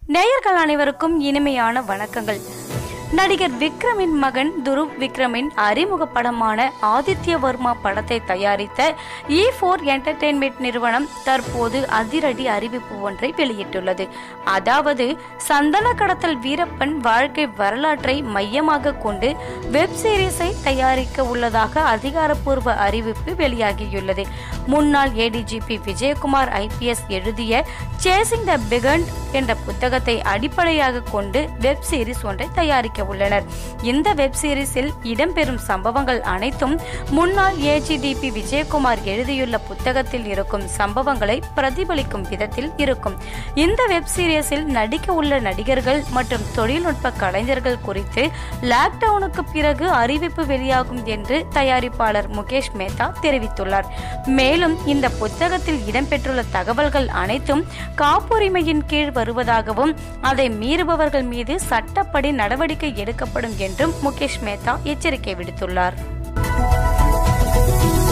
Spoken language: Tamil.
நேயர்கள் அனைவருக்கும் இனிமையான வணக்கங்கள் நடிகர் விக்ரமின் மகன் துருவ் விக்ரமின் அறிமுக படமான ஆதித்ய வர்மா படத்தை தயாரித்த இ ஃபோர் என்டர்டெயின்மெண்ட் நிறுவனம் தற்போது அதிரடி அறிவிப்பு ஒன்றை வெளியிட்டுள்ளது அதாவது சந்தன கடத்தல் வீரப்பன் வாழ்க்கை வரலாற்றை மையமாக கொண்டு வெப் சீரிஸை தயாரிக்க உள்ளதாக அதிகாரப்பூர்வ அறிவிப்பு வெளியாகியுள்ளது முன்னாள் ஏடிஜிபி விஜயகுமார் ஐபிஎஸ் எழுதிய சேசிங் த பிகண்ட் என்ற புத்தகத்தை அடிப்படையாக கொண்டு வெப் சீரிஸ் ஒன்றை தயாரிக்க உள்ளனர் இந்த வெப் சீரிஸில் இடம்பெறும் சம்பவங்கள் அனைத்தும் முன்னாள் ஏஜிடிபி விஜயகுமார் எழுதியுள்ள புத்தகத்தில் இருக்கும் சம்பவங்களை பிரதிபலிக்கும் விதத்தில் இருக்கும் இந்த வெப் சீரிஸில் நடிக்க உள்ள நடிகர்கள் மற்றும் தொழில்நுட்ப கலைஞர்கள் குறித்து லாக்டவுனுக்கு பிறகு அறிவிப்பு வெளியாகும் என்று தயாரிப்பாளர் முகேஷ் மேத்தா தெரிவித்துள்ளார் மேலும் இந்த புத்தகத்தில் இடம்பெற்றுள்ள தகவல்கள் அனைத்தும் காப்புரிமையின் கீழ் வருவதாகவும் அதை மீறுபவர்கள் மீது சட்டப்படி நடவடிக்கை எடுக்கப்படும் என்றும் முகேஷ் மேத்தா எச்சரிக்கை விடுத்துள்ளார்